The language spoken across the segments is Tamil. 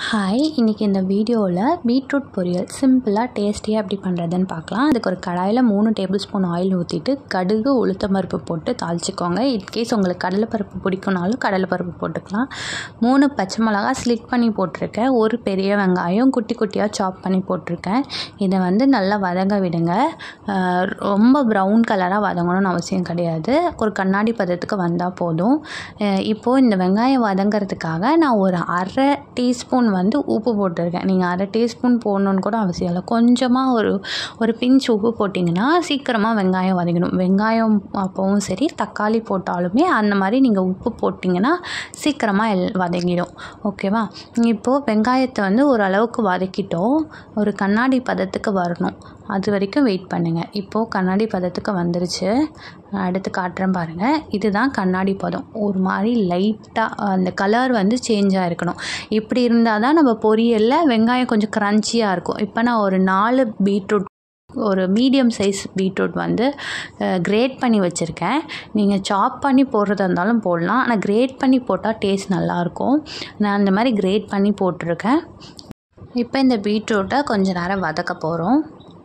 ஹாய் இன்றைக்கி இந்த வீடியோவில் பீட்ரூட் பொரியல் சிம்பிளாக டேஸ்டியாக எப்படி பண்ணுறதுன்னு பார்க்கலாம் அதுக்கு ஒரு கடாயில் மூணு டேபிள் ஸ்பூன் ஆயில் ஊற்றிட்டு கடுகு உளுத்தம்பருப்பு போட்டு தாளிச்சிக்கோங்க இன்கேஸ் உங்களுக்கு கடலைப்பருப்பு பிடிக்கும்னாலும் கடலைப்பருப்பு போட்டுக்கலாம் மூணு பச்சை மிளகா ஸ்லிட் பண்ணி போட்டிருக்கேன் ஒரு பெரிய வெங்காயம் குட்டி குட்டியாக சாப் பண்ணி போட்டிருக்கேன் இதை வந்து நல்லா வதங்க விடுங்க அஹ் ரொம்ப ப்ரௌன் கலராக வதங்கணும்னு அவசியம் கிடையாது ஒரு கண்ணாடி பதத்துக்கு வந்தால் போதும் அஹ் இப்போது இந்த வெங்காயம் வதங்கிறதுக்காக நான் ஒரு அரை டீஸ்பூன் வந்து உப்பு போட்டிருக்கேன் நீங்கள் அரை டீஸ்பூன் போடணுன்னு கூட அவசியம் இல்லை கொஞ்சமாக ஒரு ஒரு பிஞ்ச் உப்பு போட்டிங்கன்னா சீக்கிரமாக வெங்காயம் வதங்கிடும் வெங்காயம் அப்பவும் சரி தக்காளி போட்டாலுமே அந்த மாதிரி நீங்கள் உப்பு போட்டிங்கன்னா சீக்கிரமாக எல் வதங்கிடும் ஓகேவா இப்போது வெங்காயத்தை வந்து ஓரளவுக்கு வதக்கிட்டோம் ஒரு கண்ணாடி பதத்துக்கு வரணும் அது வரைக்கும் வெயிட் பண்ணுங்கள் இப்போது கண்ணாடி பதத்துக்கு வந்துருச்சு அடுத்து காட்டுறேன் பாருங்கள் இதுதான் கண்ணாடி பதம் ஒரு மாதிரி லைட்டாக அந்த கலர் வந்து சேஞ்சாக இருக்கணும் இப்படி இருந்தால் தான் நம்ம பொரியலில் வெங்காயம் கொஞ்சம் க்ரன்ச்சியாக இருக்கும் இப்போ நான் ஒரு நாலு பீட்ரூட் ஒரு மீடியம் சைஸ் பீட்ரூட் வந்து கிரேட் பண்ணி வச்சுருக்கேன் நீங்கள் சாப் பண்ணி போடுறதா இருந்தாலும் போடலாம் ஆனால் கிரேட் பண்ணி போட்டால் டேஸ்ட் நல்லாயிருக்கும் நான் அந்த மாதிரி கிரேட் பண்ணி போட்டிருக்கேன் இப்போ இந்த பீட்ரூட்டை கொஞ்ச நேரம் வதக்க போகிறோம்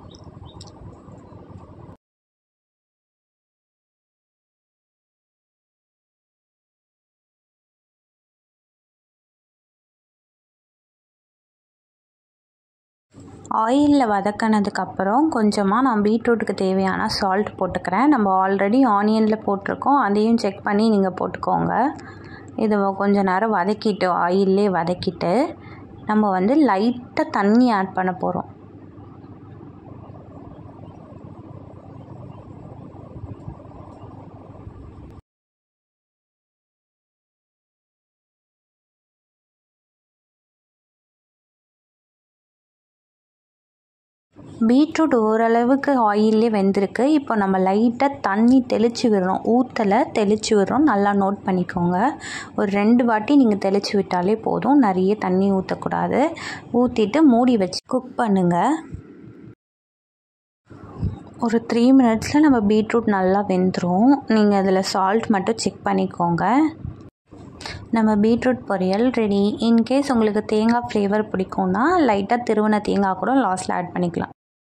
ஆயிலில் வதக்கினதுக்கப்புறம் கொஞ்சமாக நான் பீட்ரூட்டுக்கு தேவையான சால்ட் போட்டுக்கிறேன் நம்ம ஆல்ரெடி ஆனியனில் போட்டிருக்கோம் அதையும் செக் பண்ணி நீங்கள் போட்டுக்கோங்க இதை கொஞ்சம் நேரம் வதக்கிட்டு ஆயிலே வதக்கிட்டு நம்ம வந்து லைட்டாக தண்ணி ஆட் பண்ண போகிறோம் பீட்ரூட் ஓரளவுக்கு ஆயிலே வெந்திருக்கு இப்போ நம்ம லைட்டாக தண்ணி தெளித்து விடுறோம் ஊற்றலை தெளித்து விடுறோம் நல்லா நோட் பண்ணிக்கோங்க ஒரு ரெண்டு வாட்டி நீங்கள் தெளித்து விட்டாலே போதும் நிறைய தண்ணி ஊற்றக்கூடாது ஊற்றிட்டு மூடி வச்சு குக் பண்ணுங்கள் ஒரு த்ரீ மினிட்ஸில் நம்ம பீட்ரூட் நல்லா வெந்துடும் நீங்கள் அதில் சால்ட் மட்டும் செக் பண்ணிக்கோங்க நம்ம பீட்ரூட் பொரியல் ரெடி இன்கேஸ் உங்களுக்கு தேங்காய் ஃப்ளேவர் பிடிக்கும்னா லைட்டாக திருவன தேங்காய் கூட லாஸ்ட்டில் ஆட் பண்ணிக்கலாம்